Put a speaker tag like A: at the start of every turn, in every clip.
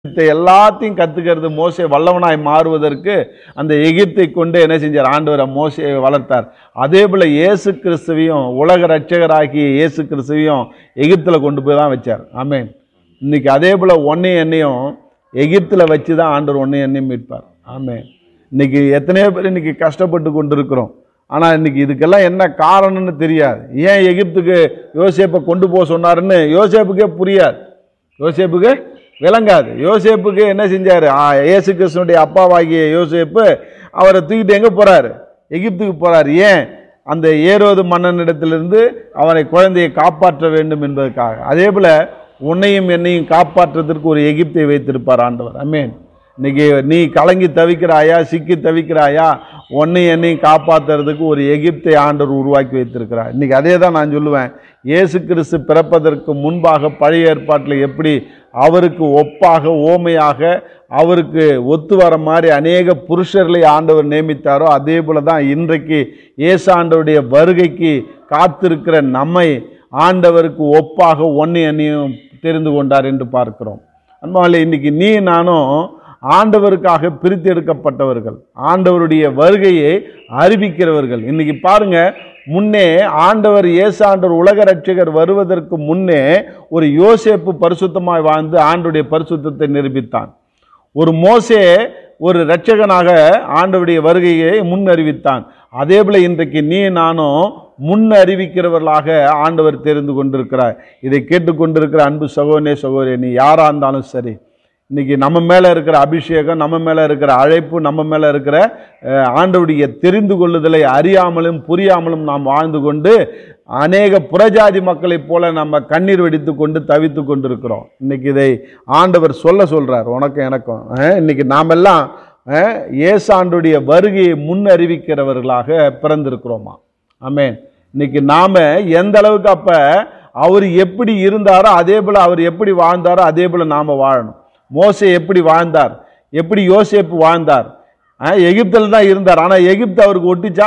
A: எகிப்தை எல்லாத்தையும் கத்துக்கிறது மோசே வல்லவனாய் மாறுவதற்கு அந்த எகிப்தை கொண்டு என்ன செஞ்சார் ஆண்டவர் மோசையை வளர்த்தார் அதே போல இயேசு கிறிஸ்துவையும் உலக ரட்சகராகிய இயேசு கிறிஸ்துவையும் எகிப்தில் கொண்டு போய் தான் வச்சார் ஆமென் இன்னைக்கு அதே போல ஒன்னையும் என்னையும் எகிப்தில் வச்சு தான் ஆண்டவர் ஒன்னையும் என்னையும் மீட்பார் ஆமென் இன்னைக்கு எத்தனையோ பேர் இன்னைக்கு கஷ்டப்பட்டு கொண்டு இருக்கிறோம் ஆனால் இன்னைக்கு இதுக்கெல்லாம் என்ன காரணம்னு தெரியாது ஏன் எகிப்துக்கு யோசேப்பை கொண்டு போக சொன்னாருன்னு யோசேப்புக்கே புரியாது யோசேப்புக்கு விளங்காது யோசேப்புக்கு என்ன செஞ்சார் இயேசு கிறிஸ்துனுடைய அப்பாவாகிய யோசேப்பு அவரை தூக்கிட்டு எங்கே போகிறாரு எகிப்துக்கு போகிறார் ஏன் அந்த ஏரோது மன்னனிடத்திலிருந்து அவனை குழந்தையை காப்பாற்ற வேண்டும் என்பதற்காக அதே போல் உன்னையும் என்னையும் காப்பாற்றுறதற்கு ஒரு எகிப்தை வைத்திருப்பார் ஆண்டவர் அமேன் இன்னைக்கு நீ கலங்கி தவிக்கிறாயா சிக்கி தவிக்கிறாயா உன்னை என்னையும் காப்பாற்றுறதுக்கு ஒரு எகிப்தை ஆண்டவர் உருவாக்கி வைத்திருக்கிறார் இன்னைக்கு அதே தான் நான் சொல்லுவேன் இயேசு கிறிஸ்து பிறப்பதற்கு முன்பாக பழைய ஏற்பாட்டில் எப்படி அவருக்கு ஒப்பாக ஓமையாக அவருக்கு ஒத்து வர மாதிரி அநேக புருஷர்களை ஆண்டவர் நியமித்தாரோ அதே போல தான் இன்றைக்கு இயேசு ஆண்டவருடைய வருகைக்கு காத்திருக்கிற நம்மை ஆண்டவருக்கு ஒப்பாக ஒன்னை அன்னியும் தெரிந்து கொண்டார் என்று பார்க்கிறோம் அன்பாலே இன்னைக்கு நீ நானும் ஆண்டவருக்காக பிரித்து எடுக்கப்பட்டவர்கள் ஆண்டவருடைய வருகையை அறிவிக்கிறவர்கள் இன்னைக்கு பாருங்க முன்னே ஆண்டவர் இயேசு ஆண்டவர் உலக ரட்சகர் வருவதற்கு முன்னே ஒரு யோசேப்பு பரிசுத்தமாய் வாழ்ந்து ஆண்டுடைய பரிசுத்தத்தை நிரூபித்தான் ஒரு மோசே ஒரு இரட்சகனாக ஆண்டவருடைய வருகையை முன் அறிவித்தான் அதே போல இன்றைக்கு நீ நானும் முன் அறிவிக்கிறவர்களாக ஆண்டவர் தெரிந்து கொண்டிருக்கிறார் இதை கேட்டுக்கொண்டிருக்கிற அன்பு சகோதரனே சகோதரி நீ யாரா இருந்தாலும் சரி இன்னைக்கு நம்ம மேலே இருக்கிற அபிஷேகம் நம்ம மேலே இருக்கிற அழைப்பு நம்ம மேலே இருக்கிற அஹ், ஆண்டவருடைய தெரிந்து கொள்ளுதலை அறியாமலும் புரியாமலும் நாம் வாழ்ந்து கொண்டு அநேக புறஜாதி மக்களைப் போல நம்ம கண்ணீர் வெடித்து கொண்டு தவித்து கொண்டிருக்கிறோம் இன்னைக்கு இதை ஆண்டவர் சொல்ல சொல்றார் உனக்கும் எனக்கும் அஹ், இன்னைக்கு நாமெல்லாம் அஹ், இயேசாண்டுடைய வருகையை முன் அறிவிக்கிறவர்களாக பிறந்திருக்கிறோமா ஆமென் இன்னைக்கு நாம எந்த அளவுக்கு அப்ப அவர் எப்படி இருந்தாரோ அதே போல அவர் எப்படி வாழ்ந்தாரோ அதே போல நாம வாழணும் மோசே எப்படி வாழ்ந்தார் எப்படி யோசேப்பு வாழ்ந்தார் எகிப்தில் தான் இருந்தார் ஆனால் எகிப்து அவருக்கு ஒட்டிச்சா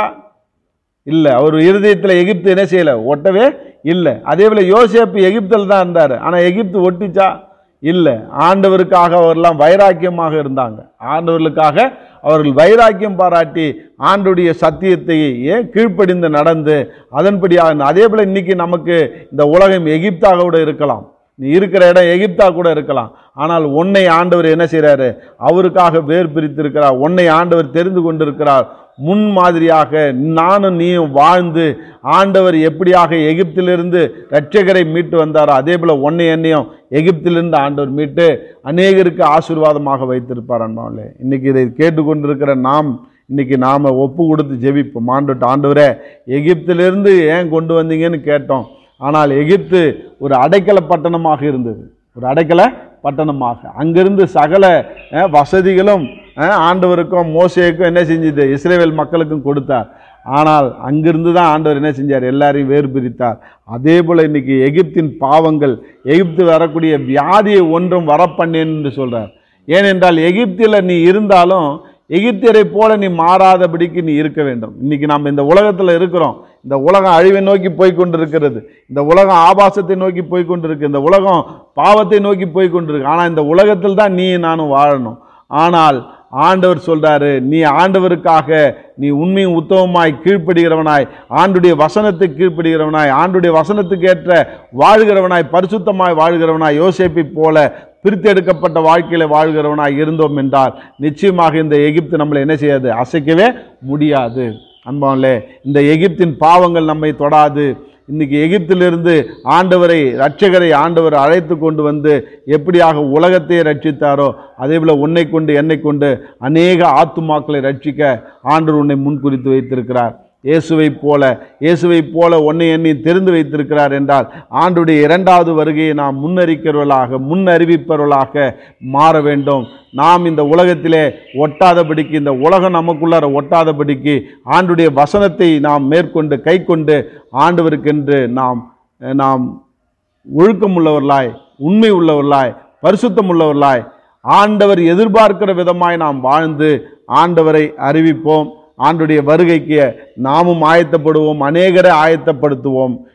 A: இல்லை அவர் இருதயத்தில் எகிப்து என்ன செய்யலை ஒட்டவே இல்லை அதே போல் யோசேப்பு எகிப்தில் தான் இருந்தார் ஆனால் எகிப்து ஒட்டிச்சா இல்லை ஆண்டவருக்காக அவரெல்லாம் வைராக்கியமாக இருந்தாங்க ஆண்டவர்களுக்காக அவர்கள் வைராக்கியம் பாராட்டி ஆண்டுடைய சத்தியத்தை ஏன் கீழ்ப்படிந்து நடந்து அதன்படியாக அதே போல் இன்னைக்கு நமக்கு இந்த உலகம் எகிப்தாக கூட இருக்கலாம் நீ இருக்கிற இடம் எகிப்தா கூட இருக்கலாம் ஆனால் உன்னை ஆண்டவர் என்ன செய்கிறாரு அவருக்காக வேர் பிரித்திருக்கிறார் உன்னை ஆண்டவர் தெரிந்து கொண்டிருக்கிறார் முன் மாதிரியாக நானும் நீயும் வாழ்ந்து ஆண்டவர் எப்படியாக எகிப்திலிருந்து இரட்சகரை மீட்டு வந்தாரோ அதே போல் உன்னை என்னையும் எகிப்திலிருந்து ஆண்டவர் மீட்டு அநேகருக்கு ஆசீர்வாதமாக வைத்திருப்பார் அன்பாவிலே இன்னைக்கு இதை கேட்டுக்கொண்டிருக்கிற நாம் இன்னைக்கு நாம் ஒப்பு கொடுத்து ஜெபிப்போம் ஆண்டுட்டு ஆண்டவரே எகிப்திலிருந்து ஏன் கொண்டு வந்தீங்கன்னு கேட்டோம் ஆனால் எகிப்து ஒரு அடைக்கல பட்டணமாக இருந்தது ஒரு அடைக்கல பட்டணமாக அங்கிருந்து சகல அஹ், வசதிகளும் அஹ், ஆண்டவருக்கும் மோசேக்கும் என்ன செஞ்சது இஸ்ரேல் மக்களுக்கும் கொடுத்தார் ஆனால் அங்கிருந்து தான் ஆண்டவர் என்ன செஞ்சார் எல்லாரையும் வேறு பிரித்தார் அதே போல் இன்னைக்கு எகிப்தின் பாவங்கள் எகிப்து வரக்கூடிய வியாதியை ஒன்றும் வரப்பண்ணேன் என்று சொல்றார் ஏனென்றால் எகிப்தில் நீ இருந்தாலும் எகிப்தியரை போல நீ மாறாதபடிக்கு நீ இருக்க வேண்டும் இன்னைக்கு நாம் இந்த உலகத்தில் இருக்கிறோம் இந்த உலகம் அழிவை நோக்கி போய் கொண்டிருக்கிறது இந்த உலகம் ஆபாசத்தை நோக்கி போய் கொண்டிருக்கு இந்த உலகம் பாவத்தை நோக்கி போய் கொண்டிருக்கு ஆனால் இந்த உலகத்தில் தான் நீ நானும் வாழணும் ஆனால் ஆண்டவர் சொல்றாரு நீ ஆண்டவருக்காக நீ உண்மையும் உத்தமமாய் கீழ்ப்படுகிறவனாய் ஆண்டுடைய வசனத்தை கீழ்ப்படுகிறவனாய் ஆண்டுடைய வசனத்துக்கு ஏற்ற வாழ்கிறவனாய் பரிசுத்தமாய் வாழ்கிறவனாய் யோசேப்பை போல பிரித்தெடுக்கப்பட்ட வாழ்க்கையில வாழ்கிறவனாய் இருந்தோம் என்றால் நிச்சயமாக இந்த எகிப்து நம்மளை என்ன செய்யாது அசைக்கவே முடியாது அன்பாலே இந்த எகிப்தின் பாவங்கள் நம்மை தொடாது இன்னைக்கு எகிப்திலிருந்து ஆண்டவரை இரட்சகரை ஆண்டவர் அழைத்து கொண்டு வந்து எப்படியாக உலகத்தை ரட்சித்தாரோ அதே போல உன்னை கொண்டு என்னை கொண்டு அநேக ஆத்துமாக்களை ரட்சிக்க ஆண்டவர் உன்னை முன்குறித்து வைத்திருக்கிறார் இயேசுவை போல இயேசுவை போல உன்னை எண்ணி தெரிந்து வைத்திருக்கிறார் என்றால் ஆண்டுடைய இரண்டாவது வருகையை நாம் முன்னறிக்கிறவர்களாக முன் அறிவிப்பவர்களாக மாற வேண்டும் நாம் இந்த உலகத்திலே ஒட்டாதபடிக்கு இந்த உலகம் நமக்குள்ளார ஒட்டாதபடிக்கு ஆண்டுடைய வசனத்தை நாம் மேற்கொண்டு கை கொண்டு ஆண்டவருக்கென்று நாம் நாம் ஒழுக்கம் உள்ளவர்களாய் உண்மை உள்ளவர்களாய் பரிசுத்தம் உள்ளவர்களாய் ஆண்டவர் எதிர்பார்க்கிற விதமாய் நாம் வாழ்ந்து ஆண்டவரை அறிவிப்போம் ஆண்டுடைய வருகைக்கு நாமும் ஆயத்தப்படுவோம் அநேகரை ஆயத்தப்படுத்துவோம்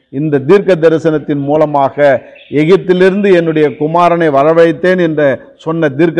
A: இந்த தீர்க்க தரிசனத்தின் மூலமாக எகிப்திலிருந்து என்னுடைய குமாரனை வரவழைத்தேன் என்ற சொன்ன தீர்க்க